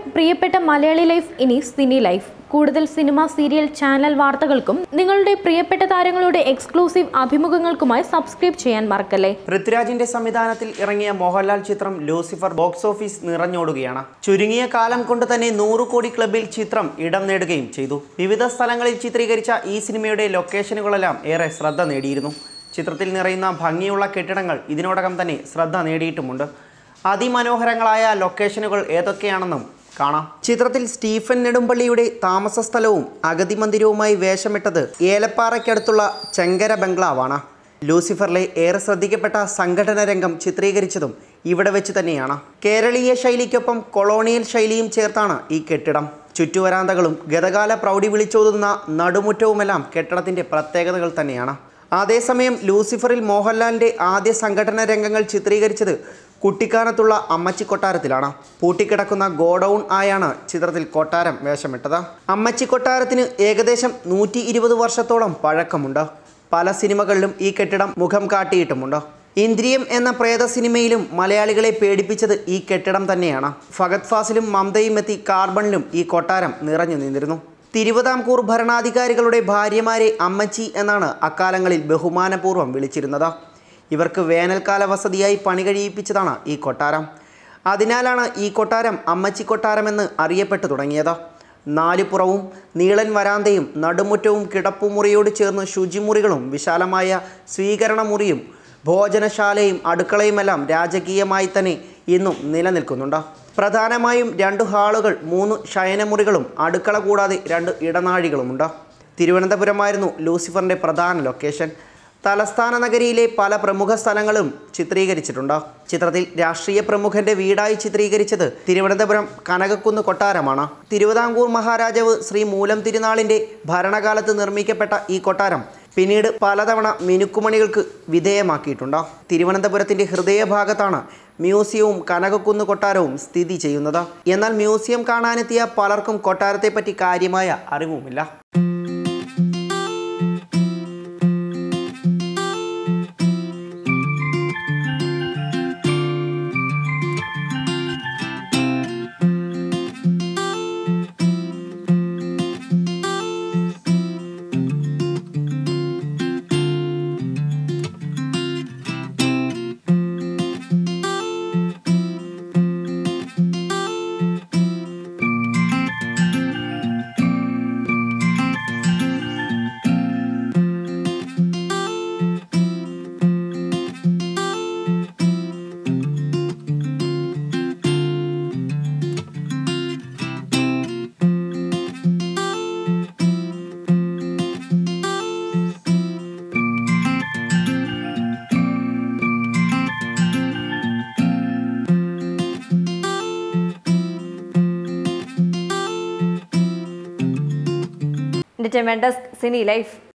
പ്രിയപ്പെട്ട മലയാളി ലൈഫ് ഇനി cine life കൂടുതൽ സിനിമ സീരിയൽ ചാനൽ വാർത്തകൾക്കും നിങ്ങളുടെ പ്രിയപ്പെട്ട താരങ്ങളുടെ എക്സ്ക്ലൂസീവ് അഭിമുഖങ്ങൾക്കുമായി സബ്സ്ക്രൈബ് ചെയ്യാൻ മറക്കല്ലേ പൃഥ്വിരാജിന്റെ സംവിധാനത്തിൽ ഇറങ്ങിയ മോഹൻലാൽ ചിത്രം ലൂസിഫർ ബോക്സ് ഓഫീസ് നിറഞ്ഞോടുകയാണ് ചുരുങ്ങിയ കാലം കൊണ്ട് തന്നെ നൂറ് കോടി ക്ലബിൽ ചിത്രം ഇടം നേടുകയും ചെയ്തു വിവിധ സ്ഥലങ്ങളിൽ ചിത്രീകരിച്ച ഈ സിനിമയുടെ ലൊക്കേഷനുകളെല്ലാം ഏറെ ശ്രദ്ധ നേടിയിരുന്നു ചിത്രത്തിൽ നിറയുന്ന ഭംഗിയുള്ള കെട്ടിടങ്ങൾ ഇതിനോടകം തന്നെ ശ്രദ്ധ നേടിയിട്ടുമുണ്ട് അതിമനോഹരങ്ങളായ ലൊക്കേഷനുകൾ ഏതൊക്കെയാണെന്നും കാണാം ചിത്രത്തിൽ സ്റ്റീഫൻ നെടുമ്പള്ളിയുടെ താമസ സ്ഥലവും അഗതി മന്ദിരവുമായി വേഷമിട്ടത് ഏലപ്പാറയ്ക്കടുത്തുള്ള ചെങ്കര ബംഗ്ലാവാണ് ലൂസിഫറിലെ ഏറെ ശ്രദ്ധിക്കപ്പെട്ട സംഘടന രംഗം ചിത്രീകരിച്ചതും ഇവിടെ വെച്ച് തന്നെയാണ് കേരളീയ ശൈലിക്കൊപ്പം കൊളോണിയൽ ശൈലിയും ചേർത്താണ് ഈ കെട്ടിടം ചുറ്റുവരാന്തകളും ഗതകാല പ്രൗഢി വിളിച്ചോതുന്ന നടുമുറ്റവുമെല്ലാം കെട്ടിടത്തിൻ്റെ പ്രത്യേകതകൾ തന്നെയാണ് അതേസമയം ലൂസിഫറിൽ മോഹൻലാലിൻ്റെ ആദ്യ സംഘടന രംഗങ്ങൾ ചിത്രീകരിച്ചത് കുട്ടിക്കാനത്തുള്ള അമ്മച്ചി കൊട്ടാരത്തിലാണ് പൂട്ടിക്കിടക്കുന്ന ഗോഡൗൺ ആയാണ് ചിത്രത്തിൽ കൊട്ടാരം വേഷമിട്ടത് അമ്മച്ചി കൊട്ടാരത്തിന് ഏകദേശം നൂറ്റി ഇരുപത് വർഷത്തോളം പഴക്കമുണ്ട് പല സിനിമകളിലും ഈ കെട്ടിടം മുഖം കാട്ടിയിട്ടുമുണ്ട് ഇന്ദ്രിയം എന്ന പ്രേത സിനിമയിലും മലയാളികളെ പേടിപ്പിച്ചത് ഈ കെട്ടിടം തന്നെയാണ് ഫഗത് ഫാസിലും മമതയും എത്തി കാർബണിലും ഈ കൊട്ടാരം നിറഞ്ഞു നിന്നിരുന്നു തിരുവിതാംകൂർ ഭരണാധികാരികളുടെ ഭാര്യമാരെ അമ്മച്ചി എന്നാണ് അക്കാലങ്ങളിൽ ബഹുമാനപൂർവ്വം വിളിച്ചിരുന്നത് ഇവർക്ക് വേനൽക്കാല വസതിയായി പണി കഴിയിപ്പിച്ചതാണ് ഈ കൊട്ടാരം അതിനാലാണ് ഈ കൊട്ടാരം അമ്മച്ചി കൊട്ടാരമെന്ന് അറിയപ്പെട്ടു തുടങ്ങിയത് നാലുപുറവും നീളൻ വരാന്തയും നടുമുറ്റവും കിടപ്പുമുറിയോട് ചേർന്ന് ശുചിമുറികളും വിശാലമായ സ്വീകരണ മുറിയും ഭോജനശാലയും അടുക്കളയുമെല്ലാം രാജകീയമായി തന്നെ ഇന്നും നിലനിൽക്കുന്നുണ്ട് പ്രധാനമായും രണ്ട് ഹാളുകൾ മൂന്ന് ശയനമുറികളും അടുക്കള കൂടാതെ രണ്ട് ഇടനാഴികളുമുണ്ട് തിരുവനന്തപുരമായിരുന്നു ലൂസിഫറിൻ്റെ പ്രധാന ലൊക്കേഷൻ തലസ്ഥാന നഗരിയിലെ പല പ്രമുഖ സ്ഥലങ്ങളും ചിത്രീകരിച്ചിട്ടുണ്ട് ചിത്രത്തിൽ രാഷ്ട്രീയ പ്രമുഖന്റെ വീടായി ചിത്രീകരിച്ചത് തിരുവനന്തപുരം കനകക്കുന്ന് കൊട്ടാരമാണ് തിരുവിതാംകൂർ മഹാരാജാവ് ശ്രീ മൂലം തിരുനാളിൻ്റെ ഭരണകാലത്ത് നിർമ്മിക്കപ്പെട്ട ഈ കൊട്ടാരം പിന്നീട് പലതവണ മിനുക്കുമണികൾക്ക് വിധേയമാക്കിയിട്ടുണ്ട് തിരുവനന്തപുരത്തിൻ്റെ ഹൃദയഭാഗത്താണ് മ്യൂസിയവും കനകക്കുന്ന് കൊട്ടാരവും സ്ഥിതി ചെയ്യുന്നത് എന്നാൽ മ്യൂസിയം കാണാനെത്തിയ പലർക്കും കൊട്ടാരത്തെപ്പറ്റി കാര്യമായ അറിവുമില്ല ഡെസ്ക് സിനി ലൈഫ്